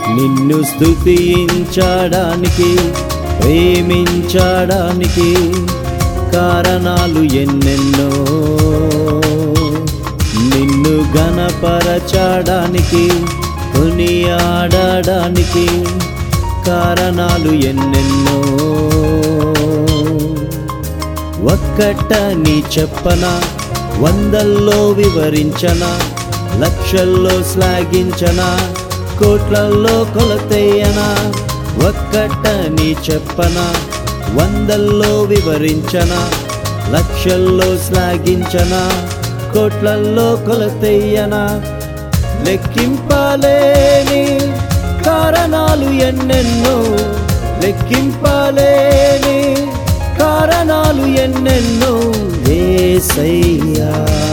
నిన్ను స్తుతించడానికి ప్రేమించడానికి కారణాలు ఎన్నెన్నో నిన్ను గణపరచడానికి కొనియాడడానికి కారణాలు ఎన్నెన్నో ఒక్కట నీ చెప్పన వందల్లో వివరించన లక్షల్లో శ్లాఘించన కోట్లల్లో కొలతేయన ఒక్కట నీ చెప్పన వందల్లో వివరించన లక్షల్లో శ్లాఘించన కోట్లల్లో కొలతెయ్యన లెక్కింపలేని కారణాలు ఎన్నెన్నో లెక్కింపలేని కారణాలు ఎన్నెన్నో ఏసయ్యా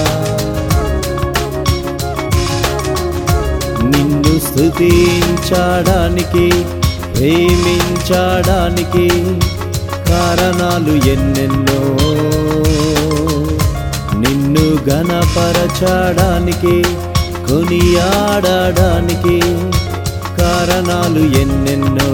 నిన్ను స్తుతించడానికి ప్రేమించడానికి కారణాలు ఎన్నెన్నో నిన్ను గణపరచడానికి కొనియాడడానికి కారణాలు ఎన్నెన్నో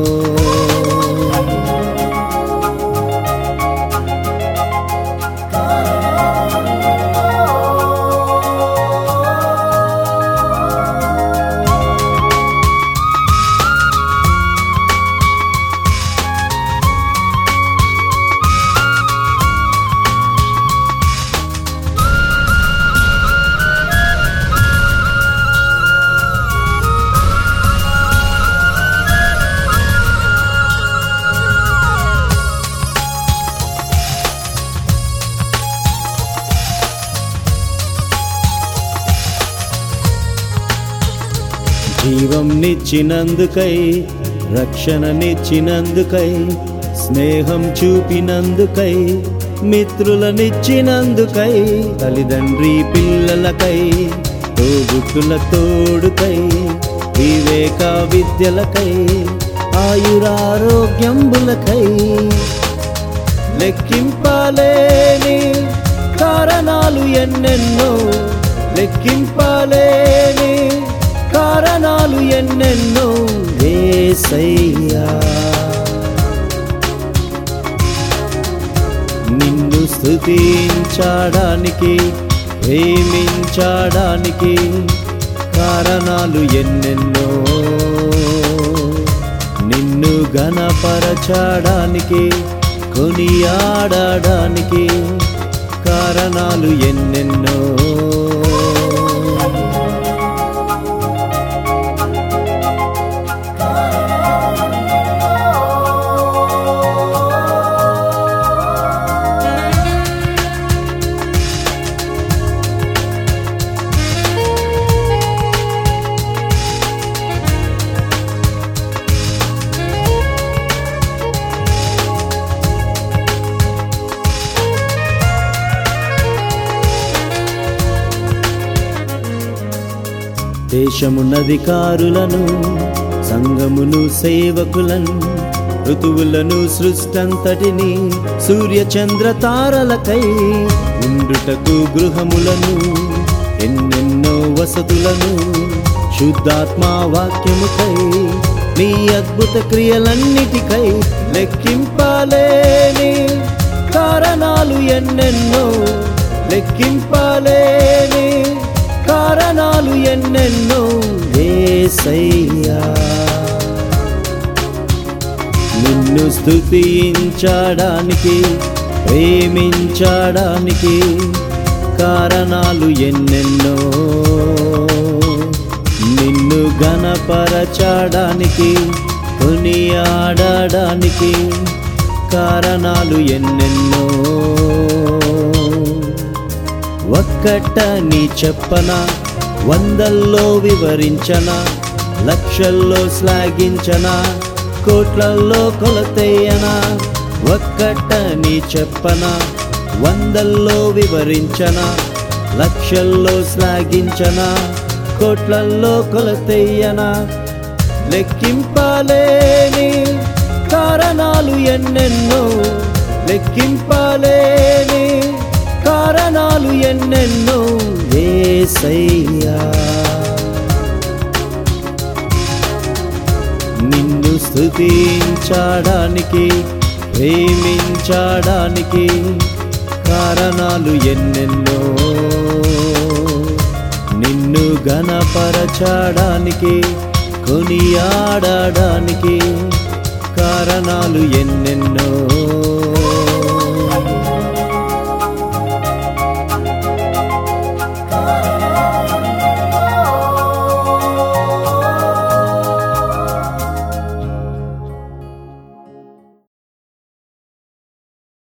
జీవం నిచ్చినందుకై రక్షణనిచ్చినందుకై స్నేహం చూపినందుకై మిత్రులనిచ్చినందుకై తల్లిదండ్రి పిల్లలకై తోబుట్టుల తోడుకై వివేక విద్యలకై ఆయురారోగ్యంబులకై లెక్కింపలేని కారణాలు ఎన్నెన్నో లెక్కింపలేని కారణాలు ఎన్నెన్నో ఏసయ్యా నిన్ను స్తుతించడానికి ప్రేమించడానికి కారణాలు ఎన్నెన్నో నిన్ను గణపరచడానికి కొనియాడడానికి కారణాలు ఎన్నెన్నో దేశమునధికారులను సంఘమును సేవకులను ఋతువులను సృష్టంతటిని సూర్య చంద్ర తారలకై ఉండుటకు గృహములను ఎన్నెన్నో వసతులను శుద్ధాత్మా వాక్యముకై నీ అద్భుత క్రియలన్నిటికై లెక్కింపలేని కారణాలు ఎన్నెన్నో లెక్కింపలేని కారణాలు ఎన్నెన్నో ఏసయ్యా నిన్ను స్తుతించడానికి ప్రేమించడానికి కారణాలు ఎన్నెన్నో నిన్ను గణపరచడానికి కొనియాడడానికి కారణాలు ఎన్నెన్నో ఒక్కట నీ చెప్పన వందల్లో వివరించన లక్షల్లో శ్లాఘించన కోట్లల్లో కొలతేయన ఒక్కట నీ చెప్పన వందల్లో వివరించన లక్షల్లో శ్లాఘించన కోట్లల్లో కొలతెయ్యన లెక్కింపలేని కారణాలు ఎన్నెన్నో లెక్కింపలేని కారణాలు ఎన్నెన్నో ఏసయ్యా స్థుతించడానికి ప్రేమించడానికి కారణాలు ఎన్నెన్నో నిన్ను గణపరచడానికి కొనియాడడానికి కారణాలు ఎన్నెన్నో